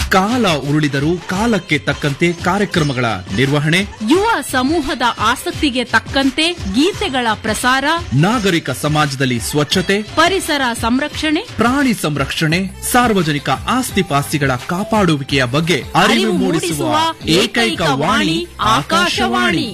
ಕಾಲ ಉರುಳಿದರೂ ಕಾಲಕ್ಕೆ ತಕ್ಕಂತೆ ಕಾರ್ಯಕ್ರಮಗಳ ನಿರ್ವಹಣೆ ಯುವ ಸಮೂಹದ ಆಸಕ್ತಿಗೆ ತಕ್ಕಂತೆ ಗೀತೆಗಳ ಪ್ರಸಾರ ನಾಗರಿಕ ಸಮಾಜದಲ್ಲಿ ಸ್ವಚ್ಛತೆ ಪರಿಸರ ಸಂರಕ್ಷಣೆ ಪ್ರಾಣಿ ಸಂರಕ್ಷಣೆ ಸಾರ್ವಜನಿಕ ಆಸ್ತಿ ಪಾಸ್ತಿಗಳ ಕಾಪಾಡುವಿಕೆಯ ಬಗ್ಗೆ ಅರಿವು ಮೂಡಿಸುವ ಏಕೈಕ ವಾಣಿ ಆಕಾಶವಾಣಿ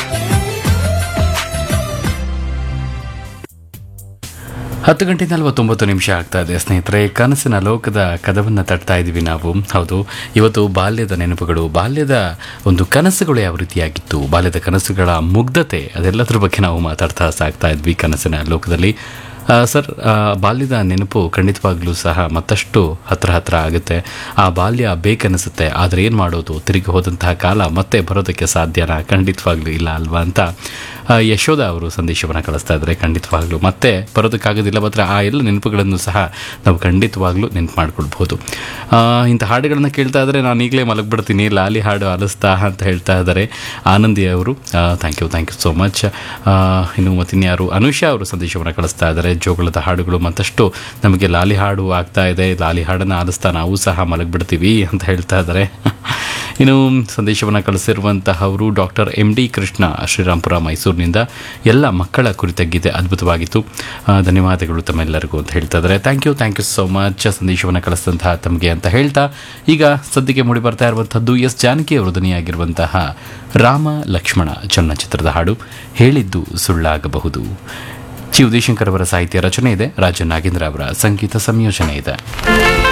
ಹತ್ತು ಗಂಟೆ ನಲವತ್ತೊಂಬತ್ತು ನಿಮಿಷ ಆಗ್ತಾ ಇದೆ ಸ್ನೇಹಿತರೆ ಕನಸಿನ ಲೋಕದ ಕದವನ್ನು ತಟ್ತಾ ಇದ್ದೀವಿ ನಾವು ಹೌದು ಇವತ್ತು ಬಾಲ್ಯದ ನೆನಪುಗಳು ಬಾಲ್ಯದ ಒಂದು ಕನಸುಗಳು ಯಾವ ರೀತಿಯಾಗಿತ್ತು ಬಾಲ್ಯದ ಕನಸುಗಳ ಮುಗ್ಧತೆ ಅದೆಲ್ಲದ್ರ ಬಗ್ಗೆ ನಾವು ಮಾತಾಡ್ತಾ ಸಾಗ್ತಾ ಇದ್ವಿ ಕನಸಿನ ಲೋಕದಲ್ಲಿ ಆ, ಸರ್ ಆ, ಬಾಲ್ಯದ ನೆನಪು ಖಂಡಿತವಾಗ್ಲೂ ಸಹ ಮತ್ತಷ್ಟು ಹತ್ರ ಹತ್ರ ಆಗುತ್ತೆ ಆ ಬಾಲ್ಯ ಬೇಕನ್ನಿಸುತ್ತೆ ಆದರೆ ಏನು ಮಾಡೋದು ತಿರುಗಿ ಹೋದಂತಹ ಕಾಲ ಮತ್ತೆ ಬರೋದಕ್ಕೆ ಸಾಧ್ಯನಾ ಖಂಡಿತವಾಗ್ಲೂ ಇಲ್ಲ ಅಲ್ವಾ ಅಂತ ಆ, ಯಶೋಧ ಅವರು ಸಂದೇಶವನ್ನು ಕಳಿಸ್ತಾ ಇದ್ದಾರೆ ಖಂಡಿತವಾಗ್ಲೂ ಮತ್ತೆ ಬರೋದಕ್ಕಾಗೋದಿಲ್ಲ ಮಾತ್ರ ಆ ಎಲ್ಲ ನೆನಪುಗಳನ್ನು ಸಹ ನಾವು ಖಂಡಿತವಾಗ್ಲೂ ನೆನಪು ಮಾಡ್ಕೊಳ್ಬೋದು ಆ, ಇಂಥ ಹಾಡುಗಳನ್ನು ಕೇಳ್ತಾ ಇದ್ದರೆ ನಾನು ಈಗಲೇ ಮಲಗಿಬಿಡ್ತೀನಿ ಲಾಲಿ ಹಾಡು ಆಲಿಸ್ತಾ ಅಂತ ಹೇಳ್ತಾ ಇದ್ದಾರೆ ಆನಂದಿ ಅವರು thank you thank you so much ಇನ್ನು ಮತ್ತಿನ್ಯಾರು ಅನುಷಾ ಅವರು ಸಂದೇಶವನ್ನು ಕಳಿಸ್ತಾ ಇದ್ದಾರೆ ಜೋಗಳದ ಹಾಡುಗಳು ಮತ್ತಷ್ಟು ನಮಗೆ ಲಾಲಿ ಹಾಡು ಆಗ್ತಾ ಇದೆ ಲಾಲಿ ಹಾಡನ್ನು ಆಲಿಸ್ತಾ ನಾವು ಸಹ ಮಲಗಿಬಿಡ್ತೀವಿ ಅಂತ ಹೇಳ್ತಾ ಇದ್ದಾರೆ ಇನ್ನು ಸಂದೇಶವನ್ನು ಕಳಿಸಿರುವಂತಹವರು doctor M D Krishna Srirampura ಮೈಸೂರಿನಿಂದ ಎಲ್ಲ ಮಕ್ಕಳ ಕುರಿತ ಗೀತೆ ಅದ್ಭುತವಾಗಿತ್ತು ಆ, ಧನ್ಯವಾದಗಳು ತಮ್ಮೆಲ್ಲರಿಗೂ ಅಂತ ಹೇಳ್ತಾ ಇದ್ದಾರೆ thank you thank you so much ಸಂದೇಶವನ್ನು ಕಳಿಸಿದಂತಹ ತಮಗೆ ಅಂತ ಹೇಳ್ತಾ ಈಗ ಸದ್ಯಕ್ಕೆ ಮೂಡಿ ಬರ್ತಾ ಇರುವಂಥದ್ದು ಎಸ್ ಜಾನಕಿ ಅವರು ಧ್ವನಿಯಾಗಿರುವಂತಹ ರಾಮ ಲಕ್ಷ್ಮಣ ಚಲನಚಿತ್ರದ ಹಾಡು ಹೇಳಿದ್ದು ಸುಳ್ಳಾಗಬಹುದು ಜಿ ಉದಯಶಂಕರ್ ಅವರ ಸಾಹಿತ್ಯ ರಚನೆ ಇದೆ ರಾಜ ನಾಗೇಂದ್ರ ಅವರ ಸಂಗೀತ ಸಂಯೋಜನೆ ಇದೆ